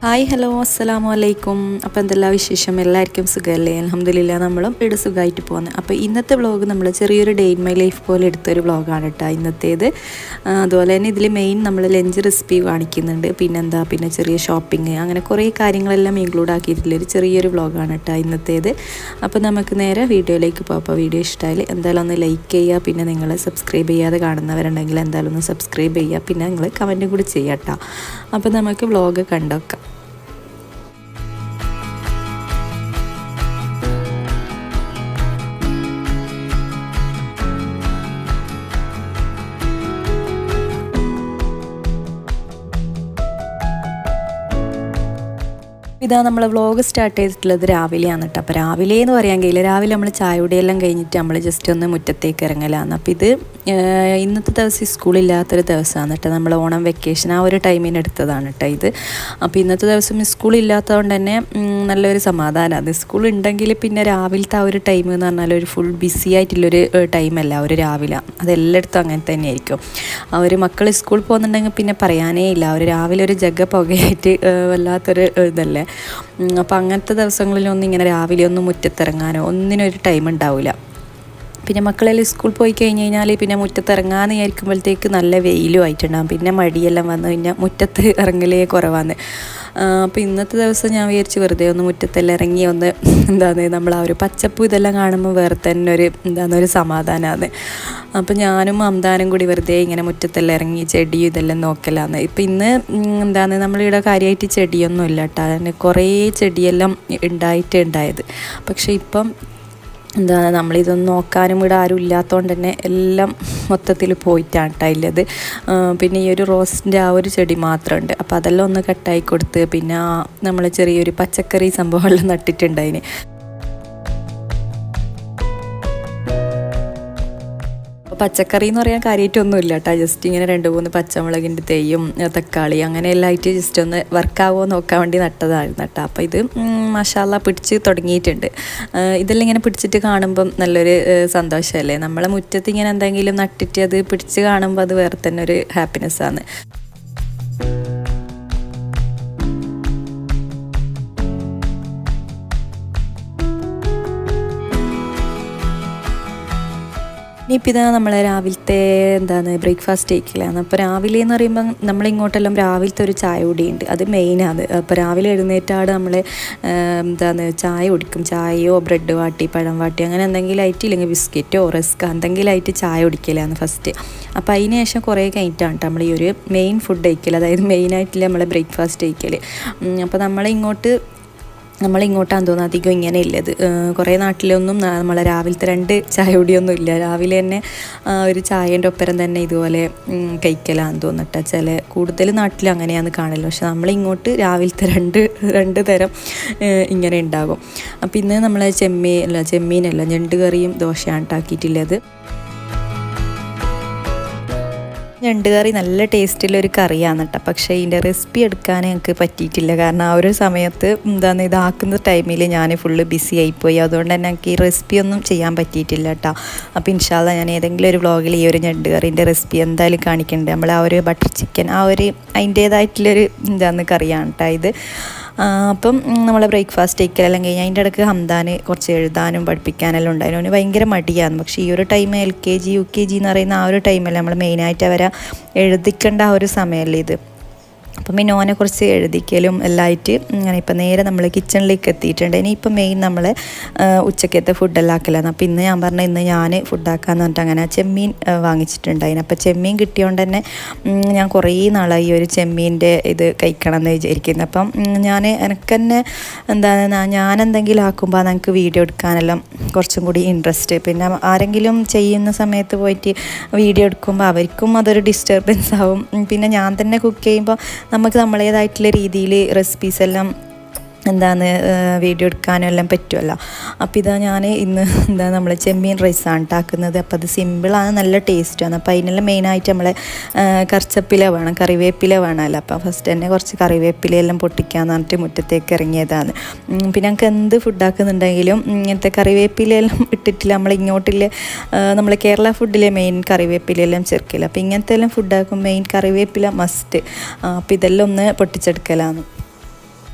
hi hello അസ്സലാമു അലൈക്കും അപ്പോൾ എന്തെല്ലാം വിശേഷം എല്ലാവർക്കും സുഖമല്ലേ അലഹമ്മദില്ല നമ്മളും ഇവിടെ സുഖമായിട്ട് പോകുന്നത് അപ്പോൾ ഇന്നത്തെ വ്ളോഗ് നമ്മൾ ചെറിയൊരു ഡേ ഇൻ മൈ ലൈഫ് പോലെ എടുത്തൊരു വ്ളോഗാണ് കേട്ടോ ഇന്നത്തേത് ആ, അതുപോലെ തന്നെ ഇതിൽ മെയിൻ നമ്മൾ ലഞ്ച് റെസിപ്പി കാണിക്കുന്നുണ്ട് പിന്നെന്താ പിന്നെ ചെറിയ ഷോപ്പിംഗ് അങ്ങനെ കുറേ കാര്യങ്ങളെല്ലാം ഇൻക്ലൂഡ് ആക്കിയിട്ടുള്ള ഒരു ചെറിയൊരു വ്ളോഗാണ് കേട്ടോ ഇന്നത്തേത് അപ്പോൾ നമുക്ക് നേരെ വീഡിയോയിലേക്ക് പോകാം അപ്പോൾ വീഡിയോ ഇഷ്ടമായാൽ എന്തായാലും ഒന്ന് ലൈക്ക് ചെയ്യുക പിന്നെ നിങ്ങൾ സബ്സ്ക്രൈബ് ചെയ്യാതെ കാണുന്നവരുണ്ടെങ്കിൽ എന്തായാലും ഒന്ന് സബ്സ്ക്രൈബ് ചെയ്യുക പിന്നെ നിങ്ങൾ കമൻറ്റും കൂടി ചെയ്യാം കേട്ടോ അപ്പോൾ നമുക്ക് വ്ളോഗ് കണ്ടോക്കാം ഇതാ നമ്മൾ വ്ളോഗ് സ്റ്റാർട്ട് ചെയ്തിട്ടുള്ളത് രാവിലെയാണ് കേട്ടോ അപ്പോൾ രാവിലെ എന്ന് പറയാൻ കഴിയില്ല രാവിലെ നമ്മൾ ചായയുടെയെല്ലാം കഴിഞ്ഞിട്ട് നമ്മൾ ജസ്റ്റ് ഒന്ന് മുറ്റത്തേക്ക് ഇറങ്ങലാണ് അപ്പോൾ ഇത് ഏഹ്, ഇന്നത്തെ ദിവസം സ്കൂളില്ലാത്തൊരു ദിവസമാണ് കേട്ടോ നമ്മൾ ഓണം വെക്കേഷൻ ആ ഒരു ടൈമിന് എടുത്തതാണ് കേട്ടോ ഇത് അപ്പോൾ ഇന്നത്തെ ദിവസം സ്കൂളില്ലാത്തതുകൊണ്ട് തന്നെ ഉം, നല്ലൊരു സമാധാനമാണ് സ്കൂൾ ഉണ്ടെങ്കിൽ പിന്നെ രാവിലത്തെ ആ ഒരു ടൈം എന്ന് പറഞ്ഞാൽ ഒരു ഫുൾ ബിസി ആയിട്ടുള്ളൊരു ടൈമല്ല ഒരു രാവിലെ അതെല്ലായിടത്തും അങ്ങനെ തന്നെയായിരിക്കും അവർ മക്കൾ സ്കൂളിൽ പോകുന്നുണ്ടെങ്കിൽ പിന്നെ പറയാനേ ഇല്ല അവർ രാവിലെ ഒരു ജഗ പുകയായിട്ട് ഏഹ്, വല്ലാത്തൊരു ഏഹ്, ഇതല്ലേ അപ്പോൾ അങ്ങനത്തെ ദിവസങ്ങളിലൊന്നും ഇങ്ങനെ രാവിലെ ഒന്നും മുറ്റത്തിറങ്ങാനോ ഒന്നിനൊരു ടൈം ഉണ്ടാവില്ല പിന്നെ മക്കളെല്ലാം സ്കൂൾ പോയി കഴിഞ്ഞ് കഴിഞ്ഞാൽ പിന്നെ മുറ്റത്തിറങ്ങാന്ന് വിചാരിക്കുമ്പോഴത്തേക്ക് നല്ല വെയിലും ആയിട്ടുണ്ടാകും പിന്നെ മടിയെല്ലാം വന്ന് കഴിഞ്ഞാൽ മുറ്റത്ത് ഇറങ്ങലേ കുറവാണ് അപ്പോൾ ഇന്നത്തെ ദിവസം ഞാൻ വിചാരിച്ച് വെറുതെ ഒന്ന് മുറ്റത്തെല്ലാം ഇറങ്ങി ഒന്ന് എന്താണ് നമ്മൾ ആ ഒരു പച്ചപ്പ് ഇതെല്ലാം കാണുമ്പോൾ വേറെ തന്നെ ഒരു എന്താണ് ഒരു സമാധാനമാണ് അപ്പോൾ ഞാനും അംദാനും കൂടി വെറുതെ ഇങ്ങനെ മുറ്റത്തെല്ലാം ഇറങ്ങി ചെടിയും ഇതെല്ലാം നോക്കലാന്ന് ഇപ്പം ഇന്ന് ഉം, എന്താണ് നമ്മളിവിടെ കാര്യമായിട്ട് ചെടിയൊന്നും ഇല്ല കേട്ടോ അതിന് കുറേ ചെടിയെല്ലാം ഉണ്ടായിട്ട് ഉണ്ടായത് പക്ഷേ ഇപ്പം എന്താണ് നമ്മളിതൊന്നും നോക്കാനും ഇവിടെ ആരും ഇല്ലാത്തതുകൊണ്ട് തന്നെ എല്ലാം മൊത്തത്തിൽ പോയിട്ടാണ് കേട്ടോ ഉള്ളത് ആ, പിന്നെ ഈ ഒരു റോസിൻ്റെ ആ ഒരു ചെടി മാത്രമുണ്ട് അപ്പോൾ അതെല്ലാം ഒന്ന് കട്ടായി കൊടുത്ത് പിന്നെ നമ്മൾ ചെറിയൊരു പച്ചക്കറി സംഭവമെല്ലാം നട്ടിട്ടുണ്ടായിന് അപ്പോൾ പച്ചക്കറി എന്ന് പറയാൻ കാര്യമായിട്ടൊന്നും ഇല്ല കേട്ടോ ജസ്റ്റ് ഇങ്ങനെ രണ്ട് മൂന്ന് പച്ചമുളകിൻ്റെ തേയും ഏ, തക്കാളി അങ്ങനെ എല്ലാം ആയിട്ട് ജസ്റ്റ് ഒന്ന് വർക്കാവോ നോക്കാൻ വേണ്ടി നട്ടതായിരുന്നു കേട്ടോ അപ്പോൾ ഇത് മഷാല പിടിച്ച് തുടങ്ങിയിട്ടുണ്ട് ഏ, ഇതെല്ലാം ഇങ്ങനെ പിടിച്ചിട്ട് കാണുമ്പം നല്ലൊരു ഏ, സന്തോഷമല്ലേ നമ്മളെ മുറ്റത്ത് ഇങ്ങനെ എന്തെങ്കിലും നട്ടിട്ട് അത് പിടിച്ച് കാണുമ്പോൾ അത് വേറെ തന്നെ ഒരു ഹാപ്പിനെസ് ആണ് ഇനിയിപ്പോൾ ഇതാ നമ്മൾ രാവിലത്തെ എന്താണ് ബ്രേക്ക്ഫാസ്റ്റ് കഴിക്കലാണ് അപ്പോൾ രാവിലെ എന്ന് പറയുമ്പോൾ നമ്മളിങ്ങോട്ടെല്ലാം രാവിലത്തെ ഒരു ചായ കുടിയുണ്ട് അത് മെയിനാണ് അപ്പോൾ രാവിലെ എഴുന്നേറ്റാട് നമ്മൾ എന്താണ് ചായ കുടിക്കും ചായയോ ബ്രെഡ് വാട്ടി പഴം വാട്ടി അങ്ങനെ എന്തെങ്കിലും ആയിട്ട് ഇല്ലെങ്കിൽ ബിസ്ക്കറ്റോ റസ്ക് എന്തെങ്കിലും ആയിട്ട് ചായ കുടിക്കലാണ് ഫസ്റ്റ് അപ്പോൾ അതിന് ശേഷം കുറേ കഴിഞ്ഞിട്ടാണ് ട്ടോ നമ്മൾ ഈ ഒരു മെയിൻ ഫുഡ് കഴിക്കൽ അതായത് മെയിനായിട്ടില്ല നമ്മളെ ബ്രേക്ക്ഫാസ്റ്റ് കഴിക്കൽ അപ്പോൾ നമ്മളിങ്ങോട്ട് നമ്മളിങ്ങോട്ടാന്ന് തോന്നുന്നു അധികം ഇങ്ങനെ ഉള്ളത് ഏഹ് കുറേ നാട്ടിലൊന്നും ന- നമ്മളെ രാവിലത്തെ രണ്ട് ചായ കുടിയൊന്നും ഇല്ല രാവിലെ തന്നെ ആ, ഒരു ചായേൻ്റെ ഒപ്പരം തന്നെ ഇതുപോലെ ഉം, കഴിക്കലാന്ന് തോന്നിട്ട് ചില കൂടുതൽ നാട്ടിൽ അങ്ങനെയാണ് കാണല് പക്ഷെ നമ്മളിങ്ങോട്ട് രാവിലത്തെ രണ്ട് രണ്ട് തരം ഏഹ്, ഇങ്ങനെ ഉണ്ടാകും അപ്പം ഇന്ന് നമ്മൾ ചെമ്മീൻ അല്ല ചെമ്മീനല്ല ഞണ്ട് കറിയും ദോശയാണ് ഉണ്ടാക്കിയിട്ടുള്ളത് ഞണ്ട് കറി നല്ല ടേസ്റ്റുള്ളൊരു കറിയാണ് കേട്ടോ പക്ഷേ ഇതിൻ്റെ റെസിപ്പി എടുക്കാൻ എനിക്ക് പറ്റിയിട്ടില്ല കാരണം ആ ഒരു സമയത്ത് എന്താണ് ഇതാക്കുന്ന ടൈമിൽ ഞാൻ ഫുള്ള് ബിസി ആയിപ്പോയി അതുകൊണ്ട് തന്നെ എനിക്ക് ഈ റെസിപ്പി ഒന്നും ചെയ്യാൻ പറ്റിയിട്ടില്ല കേട്ടോ അപ്പോൾ ഇൻഷാല്ല ഞാൻ ഏതെങ്കിലും ഒരു വ്ളോഗിൽ ഈ ഒരു ഞണ്ട് കറീൻ്റെ റെസിപ്പി എന്തായാലും കാണിക്കുന്നുണ്ട് നമ്മൾ ആ ഒരു ബട്ടർ ചിക്കൻ ആ ഒരു അതിൻ്റേതായിട്ടുള്ളൊരു എന്താണ് കറിയാണ് കേട്ടോ ഇത് ആ, അപ്പം ഉം, നമ്മളെ ബ്രേക്ക്ഫാസ്റ്റ് കഴിക്കലെല്ലാം കഴിഞ്ഞ് അതിൻ്റെ ഇടയ്ക്ക് ഹംദാന് കുറച്ച് എഴുതാനും പഠിപ്പിക്കാനെല്ലാം ഉണ്ടായിരുന്നു അവന് ഭയങ്കര മടിയാണ് പക്ഷേ ഈ ഒരു time L K G U K G എന്ന് പറയുന്ന ആ ഒരു ടൈമല്ലേ നമ്മൾ മെയിനായിട്ട് അവരെ എഴുതിക്കേണ്ട ആ ഒരു സമയമല്ലേ ഇത് അപ്പം പിന്നെ ഓനെ കുറിച്ച് എഴുതിക്കലും എല്ലാമായിട്ട് ഇങ്ങനെ ഇപ്പം നേരെ നമ്മൾ കിച്ചണിലേക്ക് എത്തിയിട്ടുണ്ട് ഇനിയിപ്പം മെയിൻ നമ്മൾ ഉച്ചക്കത്തെ ഫുഡെല്ലാം ആക്കലാണ് അപ്പോൾ ഇന്ന് ഞാൻ പറഞ്ഞ ഇന്ന് ഞാൻ ഫുഡാക്കാന്ന് പറഞ്ഞിട്ട് അങ്ങനെ ചെമ്മീൻ ആ, വാങ്ങിച്ചിട്ടുണ്ടായിന് അപ്പോൾ ചെമ്മീൻ കിട്ടിയോണ്ട് തന്നെ ഉം, ഞാൻ കുറേ നാളായി ഈ ഒരു ചെമ്മീൻ്റെ ഇത് കഴിക്കണം എന്ന് വിചാരിക്കുന്നത് അപ്പം ഉം, ഞാൻ എനിക്ക് തന്നെ എന്താണ് നാ- ഞാൻ എന്തെങ്കിലും ആക്കുമ്പോൾ നമുക്ക് വീഡിയോ എടുക്കാനെല്ലാം കുറച്ചും കൂടി ഇൻട്രസ്റ്റ് പിന്നെ ആരെങ്കിലും ചെയ്യുന്ന സമയത്ത് പോയിട്ട് വീഡിയോ എടുക്കുമ്പോൾ അവർക്കും അതൊരു ഡിസ്റ്റർബൻസ് ആവും ഉം, പിന്നെ ഞാൻ തന്നെ കുക്ക് ചെയ്യുമ്പോൾ നമുക്ക് നമ്മളേതായിട്ടുള്ള രീതിയിൽ റെസിപ്പീസ് എല്ലാം എന്താണ് വീഡിയോ എടുക്കാനും എല്ലാം പറ്റുമല്ലോ അപ്പോൾ ഇതാ ഞാൻ ഇന്ന് എന്താ നമ്മൾ ചെമ്മീൻ റൈസാണ് ഉണ്ടാക്കുന്നത് അപ്പോൾ അത് സിമ്പിളാണ് നല്ല ടേസ്റ്റാണ് അപ്പോൾ അതിനെല്ലാം മെയിനായിട്ട് നമ്മളെ കറിച്ചപ്പില വേണം കറിവേപ്പില വേണമല്ലോ അപ്പോൾ ഫസ്റ്റ് തന്നെ കുറച്ച് കറിവേപ്പിലയെല്ലാം പൊട്ടിക്കാന്ന് പറഞ്ഞിട്ട് മുറ്റത്തേക്ക് ഇറങ്ങിയതാണ് ഉം, പിന്നെ ഞങ്ങൾക്ക് എന്ത് ഫുഡാക്കുന്നുണ്ടെങ്കിലും ഇങ്ങനത്തെ കറിവേപ്പിലയെല്ലാം ഇട്ടിട്ടില്ല നമ്മൾ ഇങ്ങോട്ടില്ല നമ്മൾ കേരള ഫുഡിലെ മെയിൻ കറിവേപ്പിലയെല്ലാം ചേർക്കില്ല അപ്പോൾ ഇങ്ങനത്തെ എല്ലാം ഫുഡാക്കും മെയിൻ കറിവേപ്പില മസ്റ്റ് അപ്പോൾ ഇതെല്ലാം ഒന്ന് പൊട്ടിച്ചെടുക്കലാണ്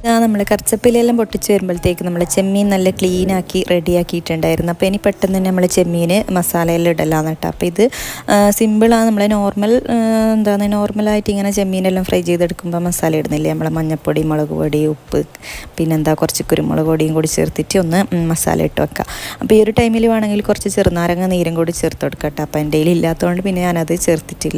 നമ്മൾ കറച്ചപ്പിലെല്ലാം പൊട്ടിച്ച് വരുമ്പോഴത്തേക്ക് നമ്മൾ ചെമ്മീൻ നല്ല ക്ലീൻ ആക്കി റെഡിയാക്കിയിട്ടുണ്ടായിരുന്നു അപ്പോൾ ഇനി പെട്ടെന്ന് തന്നെ നമ്മൾ ചെമ്മീൻ മസാലയെല്ലാം ഇടലാന്ന് കേട്ടോ അപ്പോൾ ഇത് സിമ്പിളാണ് നമ്മളെ നോർമൽ എന്താണ് നോർമലായിട്ട് ഇങ്ങനെ ചെമ്മീനെല്ലാം ഫ്രൈ ചെയ്തെടുക്കുമ്പോൾ മസാല ഇടുന്നില്ലേ നമ്മളെ മഞ്ഞപ്പൊടി മുളക് പൊടി ഉപ്പ് പിന്നെന്താ കുറച്ച് കുരുമുളക് പൊടിയും കൂടി ചേർത്തിട്ട് ഒന്ന് മസാല ഇട്ട് വെക്കുക അപ്പോൾ ഈ ഒരു ടൈമിൽ വേണമെങ്കിൽ കുറച്ച് ചെറുനാരങ്ങ നീരും കൂടി ചേർത്ത് കൊടുക്കാം കേട്ടോ അപ്പോൾ എൻ്റെ കയ്യിൽ ഇല്ലാത്തതുകൊണ്ട് പിന്നെ ഞാനത് ചേർത്തിട്ടില്ല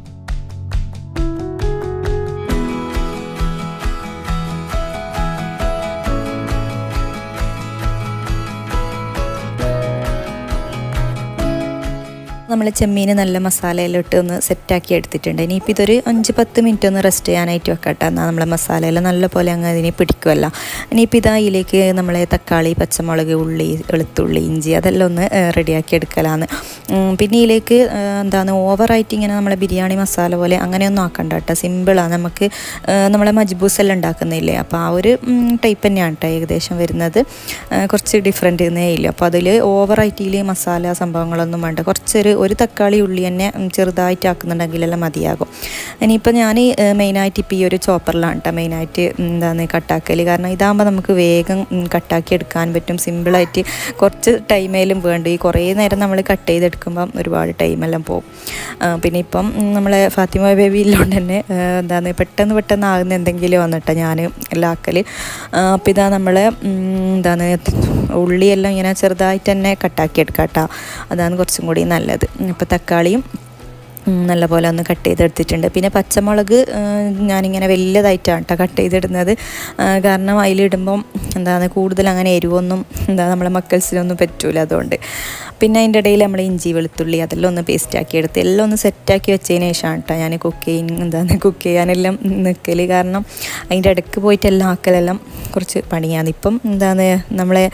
നമ്മൾ ചെമ്മീൻ നല്ല മസാലയെല്ലാം ഇട്ട് ഒന്ന് സെറ്റാക്കി എടുത്തിട്ടുണ്ട് ഇനിയിപ്പോൾ ഇതൊരു അഞ്ച് പത്ത് മിനിറ്റ് ഒന്ന് റെസ്റ്റ് ചെയ്യാനായിട്ട് വെക്കട്ടെ എന്നാൽ നമ്മളെ മസാലയെല്ലാം നല്ല പോലെ അങ്ങ് അതിനെ പിടിക്കുമല്ല ഇനിയിപ്പോൾ ഇതാ ഇതിലേക്ക് നമ്മളെ തക്കാളി പച്ചമുളക് ഉള്ളി വെളുത്തുള്ളി ഇഞ്ചി അതെല്ലാം ഒന്ന് റെഡിയാക്കി എടുക്കലാന്ന് പിന്നെ ഇതിലേക്ക് എന്താണ് ഓവറായിട്ട് ഇങ്ങനെ നമ്മളെ ബിരിയാണി മസാല പോലെ അങ്ങനെയൊന്നും ആക്കണ്ട കേട്ടോ സിമ്പിളാണ് നമുക്ക് നമ്മളെ മജ്ബൂസ് എല്ലാം ഉണ്ടാക്കുന്നില്ലേ അപ്പോൾ ആ ഒരു ടൈപ്പ് തന്നെയാണ് കേട്ടോ ഏകദേശം വരുന്നത് കുറച്ച് ഡിഫറെൻറ്റ് എന്നേ ഇല്ല അപ്പോൾ അതിൽ ഓവറായിട്ട് ഇതിൽ മസാല സംഭവങ്ങളൊന്നും വേണ്ട കുറച്ചൊരു ഒരു തക്കാളി ഉള്ളി തന്നെ ചെറുതായിട്ട് ആക്കുന്നുണ്ടെങ്കിലെല്ലാം മതിയാകും ഇനിയിപ്പോൾ ഞാൻ മെയിനായിട്ട് ഇപ്പോൾ ഈ ഒരു ചോപ്പറിലാണ് കേട്ടോ മെയിനായിട്ട് എന്താണ് കട്ടാക്കൽ കാരണം ഇതാകുമ്പോൾ നമുക്ക് വേഗം കട്ടാക്കി എടുക്കാൻ പറ്റും സിമ്പിളായിട്ട് കുറച്ച് ടൈമേലും വേണ്ട ഈ കുറേ നേരം നമ്മൾ കട്ട് ചെയ്തെടുക്കുമ്പം ഒരുപാട് ടൈമെല്ലാം പോകും പിന്നെ ഇപ്പം നമ്മളെ ഫാത്തിമ ബേബി ഇല്ലോണ്ട് തന്നെ എന്താണ് പെട്ടെന്ന് പെട്ടെന്ന് ആകുന്ന എന്തെങ്കിലും വന്നിട്ടാണ് ഞാൻ എല്ലാം ആക്കൽ അപ്പോൾ ഇതാ നമ്മൾ എന്താണ് ഉള്ളിയെല്ലാം ഇങ്ങനെ ചെറുതായിട്ട് തന്നെ കട്ടാക്കി എടുക്കാം കേട്ടോ അതാണ് കുറച്ചും കൂടി നല്ലത് അപ്പോൾ തക്കാളിയും നല്ലപോലെ ഒന്ന് കട്ട് ചെയ്തെടുത്തിട്ടുണ്ട് പിന്നെ പച്ചമുളക് ഞാനിങ്ങനെ വലിയതായിട്ടാണ് കേട്ടോ കട്ട് ചെയ്തിടുന്നത് കാരണം അതിലിടുമ്പം എന്താണ് കൂടുതൽ അങ്ങനെ എരിവൊന്നും എന്താ നമ്മളെ മക്കൾസിനൊന്നും പറ്റൂല അതുകൊണ്ട് പിന്നെ അതിൻ്റെ ഇടയിൽ നമ്മൾ ഇഞ്ചി വെളുത്തുള്ളി അതെല്ലാം ഒന്ന് പേസ്റ്റ് ആക്കി എടുത്ത് എല്ലാം ഒന്ന് സെറ്റാക്കി വെച്ചതിന് ശേഷമാണ് കേട്ടോ ഞാൻ കുക്ക് ചെയ്യുന്ന എന്താണ് കുക്ക് ചെയ്യാനെല്ലാം നിൽക്കൽ കാരണം അതിൻ്റെ ഇടയ്ക്ക് പോയിട്ട് എല്ലാം ആക്കലെല്ലാം കുറച്ച് പണിയാണ് ഇപ്പം എന്താണ് നമ്മളെ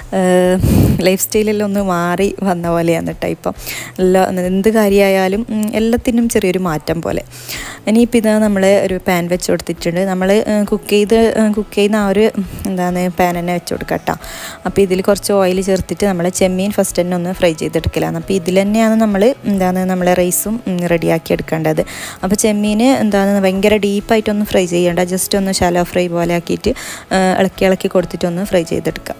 ലൈഫ് സ്റ്റൈലെല്ലാം ഒന്ന് മാറി വന്ന പോലെയാണ് കേട്ടോ ഇപ്പം എല്ലാ എന്ത് കാര്യമായാലും എല്ലാത്തിനും ചെറിയൊരു മാറ്റം പോലെ ഇനിയിപ്പോൾ ഇതാ നമ്മൾ ഒരു പാൻ വെച്ച് കൊടുത്തിട്ടുണ്ട് നമ്മൾ കുക്ക് ചെയ്ത് കുക്ക് ചെയ്യുന്ന ആ ഒരു എന്താണ് പാൻ തന്നെ വെച്ച് കൊടുക്കാം കേട്ടോ അപ്പോൾ ഇതിൽ കുറച്ച് ഓയിൽ ചേർത്തിട്ട് നമ്മൾ ചെമ്മീൻ ഫസ്റ്റ് തന്നെ ഒന്ന് ഫ്രൈ ചെയ്തെടുക്കലാണ് അപ്പോൾ ഇതിൽ തന്നെയാണ് നമ്മൾ എന്താണ് നമ്മളെ റൈസും റെഡിയാക്കി എടുക്കേണ്ടത് അപ്പോൾ ചെമ്മീൻ എന്താണ് ഭയങ്കര ഡീപ്പായിട്ടൊന്നും ഫ്രൈ ചെയ്യേണ്ട ജസ്റ്റ് ഒന്ന് ശാലോ ഫ്രൈ പോലെ ആക്കിയിട്ട് ഇളക്കി ഇളക്കി കൊടുത്തിട്ടൊന്ന് ഫ്രൈ ചെയ്തെടുക്കാം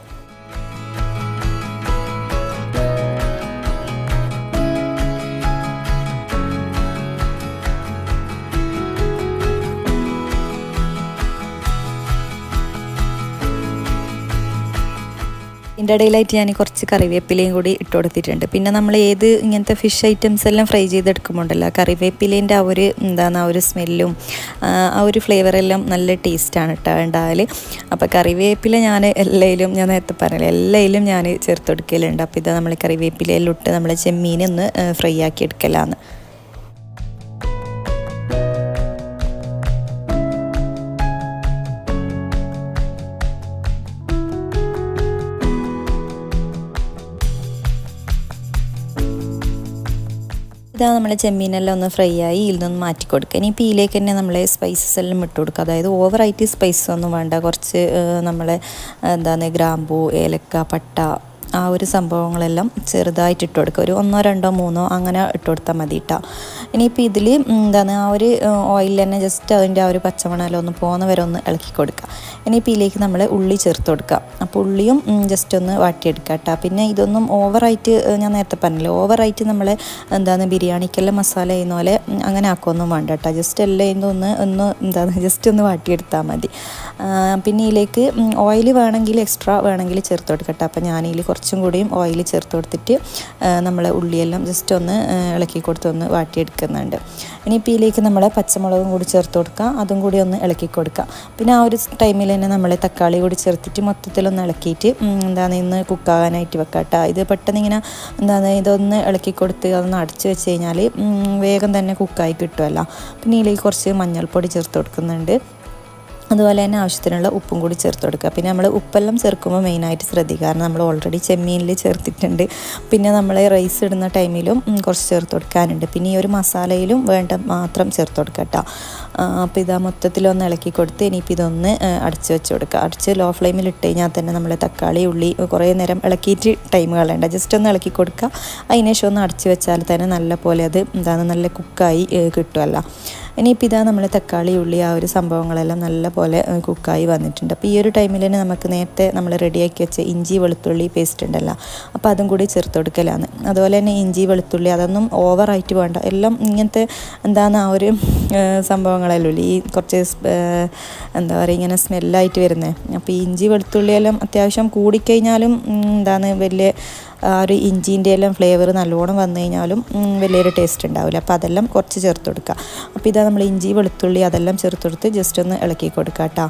ഇതിൻ്റെ ഇടയിലായിട്ട് ഞാൻ കുറച്ച് കറിവേപ്പിലയും കൂടി ഇട്ട് കൊടുത്തിട്ടുണ്ട് പിന്നെ നമ്മൾ ഏത് ഇങ്ങനത്തെ ഫിഷ് ഐറ്റംസ് എല്ലാം ഫ്രൈ ചെയ്തെടുക്കുമ്പോണ്ടല്ലോ കറിവേപ്പിലേൻ്റെ ആ ഒരു എന്താണ് ആ ഒരു സ്മെല്ലും ആ ഒരു ഫ്ലേവറെല്ലാം നല്ല ടേസ്റ്റാണ് കേട്ടോ ഉണ്ടാകൽ അപ്പോൾ കറിവേപ്പില ഞാൻ എല്ലായിലും ഞാൻ നേരത്തെ പറഞ്ഞില്ല എല്ലായിലും ഞാൻ ചേർത്ത് കൊടുക്കലുണ്ട് അപ്പോൾ ഇത് നമ്മൾ കറിവേപ്പിലയിലിട്ട് നമ്മൾ ചെമ്മീനൊന്ന് ഫ്രൈ ആക്കി എടുക്കലാന്ന് ഇതാ നമ്മൾ ചെമ്മീനെല്ലാം ഒന്ന് ഫ്രൈ ആയി ഇതിൽ നിന്ന് മാറ്റി കൊടുക്കുക ഇനി ഇതിലേക്ക് തന്നെ നമ്മൾ സ്പൈസസ് എല്ലാം ഇട്ട് കൊടുക്കുക അതായത് ഓവറായിട്ട് സ്പൈസസ് ഒന്നും വേണ്ട കുറച്ച് നമ്മളെ എന്താണ് ഗ്രാമ്പൂ ഏലക്ക പട്ട ആ ഒരു സംഭവങ്ങളെല്ലാം ചെറുതായിട്ട് ഇട്ട് കൊടുക്കുക ഒരു ഒന്നോ രണ്ടോ മൂന്നോ അങ്ങനെ ഇട്ട് കൊടുത്താൽ മതി കേട്ടോ ഇനിയിപ്പോൾ ഇതിൽ എന്താണ് ആ ഒരു ഓയിൽ തന്നെ ജസ്റ്റ് അതിൻ്റെ ആ ഒരു പച്ചമണമെല്ലാം ഒന്ന് പോകുന്ന വരെ ഒന്ന് ഇളക്കി കൊടുക്കുക ഇനിയിപ്പോൾ ഇതിലേക്ക് നമ്മൾ ഉള്ളി ചേർത്ത് കൊടുക്കുക അപ്പോൾ ഉള്ളിയും ജസ്റ്റ് ഒന്ന് വാട്ടിയെടുക്കുക കേട്ടോ പിന്നെ ഇതൊന്നും ഓവറായിട്ട് ഞാൻ നേരത്തെ പറഞ്ഞില്ലേ ഓവറായിട്ട് നമ്മൾ എന്താണ് ബിരിയാണിക്കെല്ലാം മസാല ചെയ്യുന്ന പോലെ അങ്ങനെ ആക്കുമൊന്നും വേണ്ട കേട്ടോ ജസ്റ്റ് എല്ലാം ഇന്ന് ഒന്ന് ഒന്ന് എന്താണ് ജസ്റ്റ് ഒന്ന് വാട്ടിയെടുത്താൽ മതി പിന്നെ ഇതിലേക്ക് ഓയിൽ വേണമെങ്കിൽ എക്സ്ട്രാ വേണമെങ്കിൽ ചേർത്ത് കൊടുക്കട്ടെ അപ്പോൾ ഞാനിതിൽ കുറച്ചും കൂടിയും ഓയിൽ ചേർത്ത് കൊടുത്തിട്ട് നമ്മൾ ഉള്ളിയെല്ലാം ജസ്റ്റ് ഒന്ന് ഇളക്കി കൊടുത്ത് ഒന്ന് വാട്ടിയെടുക്കുന്നുണ്ട് ഇനിയിപ്പോൾ ഇതിലേക്ക് നമ്മൾ പച്ചമുളകും കൂടി ചേർത്ത് കൊടുക്കുക അതും കൂടി ഒന്ന് ഇളക്കി കൊടുക്കുക പിന്നെ ആ ഒരു ടൈമിൽ തന്നെ നമ്മൾ തക്കാളി കൂടി ചേർത്തിട്ട് മൊത്തത്തിലൊന്ന് ഇളക്കിയിട്ട് എന്താണ് ഇന്ന് കുക്കാകാനായിട്ട് വെക്കാം കേട്ടോ ഇത് പെട്ടെന്ന് ഇങ്ങനെ എന്താണ് ഇതൊന്ന് ഇളക്കി കൊടുത്ത് അതൊന്ന് അടച്ച് വെച്ച് കഴിഞ്ഞാൽ വേഗം തന്നെ കുക്കായി കിട്ടുമല്ലോ പിന്നെ ഇതിലേക്ക് കുറച്ച് മഞ്ഞൾപ്പൊടി ചേർത്ത് കൊടുക്കുന്നുണ്ട് അതുപോലെ തന്നെ ആവശ്യത്തിനുള്ള ഉപ്പും കൂടി ചേർത്ത് കൊടുക്കുക പിന്നെ നമ്മൾ ഉപ്പെല്ലാം ചേർക്കുമ്പോൾ മെയിനായിട്ട് ശ്രദ്ധിക്കുക കാരണം നമ്മൾ ഓൾറെഡി ചെമ്മീനിൽ ചേർത്തിട്ടുണ്ട് പിന്നെ നമ്മൾ റൈസ് ഇടുന്ന ടൈമിലും കുറച്ച് ചേർത്ത് കൊടുക്കാനുണ്ട് പിന്നെ ഈ ഒരു മസാലയിലും വേണ്ട മാത്രം ചേർത്ത് കൊടുക്കുക കേട്ടോ അപ്പോൾ ഇതാ മൊത്തത്തിലൊന്ന് ഇളക്കി കൊടുത്ത് ഇനിയിപ്പോൾ ഇതൊന്ന് അടച്ച് വെച്ച് കൊടുക്കുക അടച്ച് ലോ ഫ്ലെയിമിൽ ഇട്ട് കഴിഞ്ഞാൽ തന്നെ നമ്മൾ തക്കാളി ഉള്ളി കുറേ നേരം ഇളക്കിയിട്ട് ടൈം കളയണ്ട ജസ്റ്റ് ഒന്ന് ഇളക്കി കൊടുക്കുക അതിന് ശേഷം ഒന്ന് അടച്ച് വെച്ചാൽ തന്നെ നല്ല പോലെ അത് എന്താണ് നല്ല കുക്കായി കിട്ടുമല്ലോ ഇനിയിപ്പോൾ ഇതാ നമ്മൾ തക്കാളി ഉള്ളി ആ ഒരു സംഭവങ്ങളെല്ലാം നല്ല പോലെ കുക്കായി വന്നിട്ടുണ്ട് അപ്പോൾ ഈ ഒരു ടൈമിൽ തന്നെ നമുക്ക് നേരത്തെ നമ്മൾ റെഡിയാക്കി വെച്ച ഇഞ്ചി വെളുത്തുള്ളി പേസ്റ്റ് ഉണ്ടല്ലോ അപ്പോൾ അതും കൂടി ചേർത്ത് കൊടുക്കലാണ് അതുപോലെ തന്നെ ഇഞ്ചി വെളുത്തുള്ളി അതൊന്നും ഓവറായിട്ട് വേണ്ട എല്ലാം ഇങ്ങനത്തെ എന്താണ് ആ ഒരു സംഭവങ്ങളല്ലോ ഈ കുറച്ച് എന്താ പറയുക ഇങ്ങനെ സ്മെല്ലായിട്ട് വരുന്നത് അപ്പോൾ ഈ ഇഞ്ചി വെളുത്തുള്ളിയെല്ലാം അത്യാവശ്യം കൂടിക്കഴിഞ്ഞാലും എന്താണ് വലിയ ആ ഒരു ഇഞ്ചിൻ്റെ എല്ലാം ഫ്ലേവർ നല്ലോണം വന്നു കഴിഞ്ഞാലും വലിയൊരു ടേസ്റ്റ് ഉണ്ടാവില്ല അപ്പോൾ അതെല്ലാം കുറച്ച് ചേർത്ത് കൊടുക്കുക അപ്പോൾ ഇതാ നമ്മൾ ഇഞ്ചി വെളുത്തുള്ളി അതെല്ലാം ചേർത്ത് കൊടുത്ത് ജസ്റ്റ് ഒന്ന് ഇളക്കി കൊടുക്കുക കേട്ടോ